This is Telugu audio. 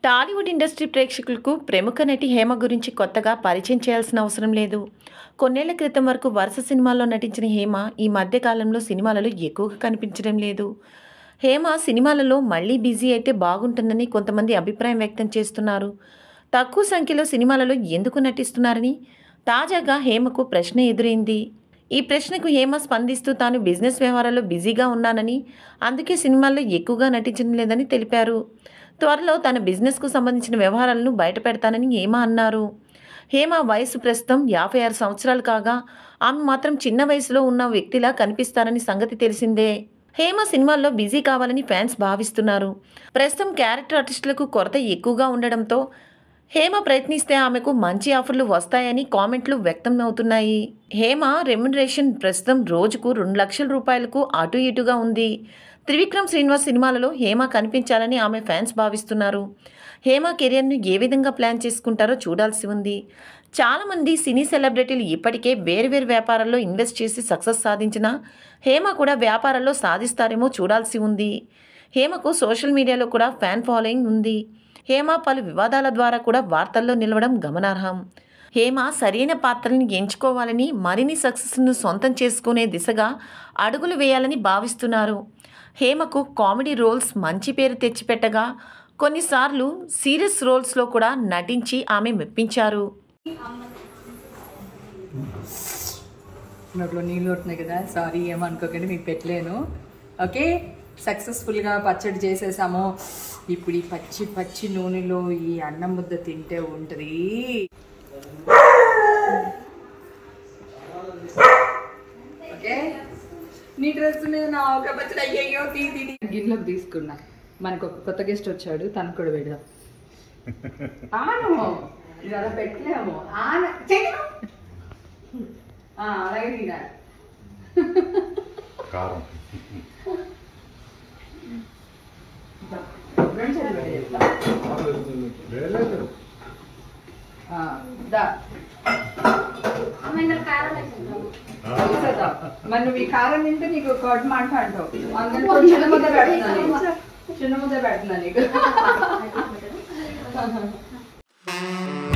టాలీవుడ్ ఇండస్ట్రీ ప్రేక్షకులకు ప్రముఖ నటి హేమ గురించి కొత్తగా పరిచయం చేయాల్సిన అవసరం లేదు కొన్నేళ్ల క్రితం వరకు వరుస సినిమాల్లో నటించిన హేమ ఈ మధ్య కాలంలో సినిమాలలో ఎక్కువగా కనిపించడం లేదు హేమ సినిమాలలో మళ్ళీ బిజీ అయితే బాగుంటుందని కొంతమంది అభిప్రాయం వ్యక్తం చేస్తున్నారు తక్కువ సంఖ్యలో సినిమాలలో ఎందుకు నటిస్తున్నారని తాజాగా హేమకు ప్రశ్న ఎదురైంది ఈ ప్రశ్నకు హేమ స్పందిస్తూ తాను బిజినెస్ వ్యవహారాల్లో బిజీగా ఉన్నానని అందుకే సినిమాల్లో ఎక్కువగా నటించడం లేదని తెలిపారు త్వరలో తన బిజినెస్కు సంబంధించిన వ్యవహారాలను బయట పెడతానని హేమ అన్నారు హేమ వయసు ప్రస్తుతం యాభై ఆరు సంవత్సరాలు కాగా ఆమె మాత్రం చిన్న వయసులో ఉన్న వ్యక్తిలా కనిపిస్తారని సంగతి తెలిసిందే హేమ సినిమాల్లో బిజీ కావాలని ఫ్యాన్స్ భావిస్తున్నారు ప్రస్తుతం క్యారెక్టర్ ఆర్టిస్టులకు కొరత ఎక్కువగా ఉండడంతో హేమ ప్రయత్నిస్తే ఆమెకు మంచి ఆఫర్లు వస్తాయని కామెంట్లు వ్యక్తం అవుతున్నాయి హేమ రెమ్యునరేషన్ ప్రస్తుతం రోజుకు రెండు లక్షల రూపాయలకు అటు ఇటుగా ఉంది త్రివిక్రమ్ శ్రీనివాస్ సినిమాలలో హేమ కనిపించాలని ఆమె ఫ్యాన్స్ భావిస్తున్నారు హేమ కెరియర్ను ఏ విధంగా ప్లాన్ చేసుకుంటారో చూడాల్సి ఉంది చాలామంది సినీ సెలబ్రిటీలు ఇప్పటికే వేరువేరు వ్యాపారాల్లో ఇన్వెస్ట్ చేసి సక్సెస్ సాధించిన హేమ కూడా వ్యాపారాల్లో సాధిస్తారేమో చూడాల్సి ఉంది హేమకు సోషల్ మీడియాలో కూడా ఫ్యాన్ ఫాలోయింగ్ ఉంది హేమ పలు వివాదాల ద్వారా కూడా వార్తల్లో నిలవడం గమనార్హం హేమ సరైన పాత్రలను ఎంచుకోవాలని మరిన్ని సక్సెస్ను సొంతం చేసుకునే దిశగా అడుగులు వేయాలని భావిస్తున్నారు హేమకు కామెడీ రోల్స్ మంచి పేరు తెచ్చిపెట్టగా కొన్నిసార్లు సీరియస్ రోల్స్లో కూడా నటించి ఆమె మెప్పించారు నోట్లో నీళ్ళు కొట్టినాయి కదా సారీ ఏమనుకోకండి మీకు పెట్టలేను ఓకే సక్సెస్ఫుల్గా పచ్చడి చేసేసాము ఇప్పుడు ఈ పచ్చి పచ్చి నూనెలో ఈ అన్నం ముద్ద తింటే ఉంటుంది ఓకే నీ డ్రెస్ మీద నా ఒక పచ్చడి అయ్యయ్యో తీ తీ తీ. గిన్నెలోకి తీసుకున్నా మనకు ఒక కొత్త గెస్ట్ వచ్చాడు తనకు కూడా పెడదాం ఆను ఇది అలా పెట్టలేము ఆన చెయ్యను. ఆ, అలాగే తినాలి కారం రెండు చేతులు పెట్టి చెప్తా. లేదు ఆ, దా. చూసేద్దాం. మరి నువ్వు ఈ కారం తింటే నీకు కొట్టు మాట అంటావు అందుకని కొంచెం చిన్న ముద్ద పెడుతున్నాను నీకు. చిన్న ముద్ద పెడుతున్నాను నీకు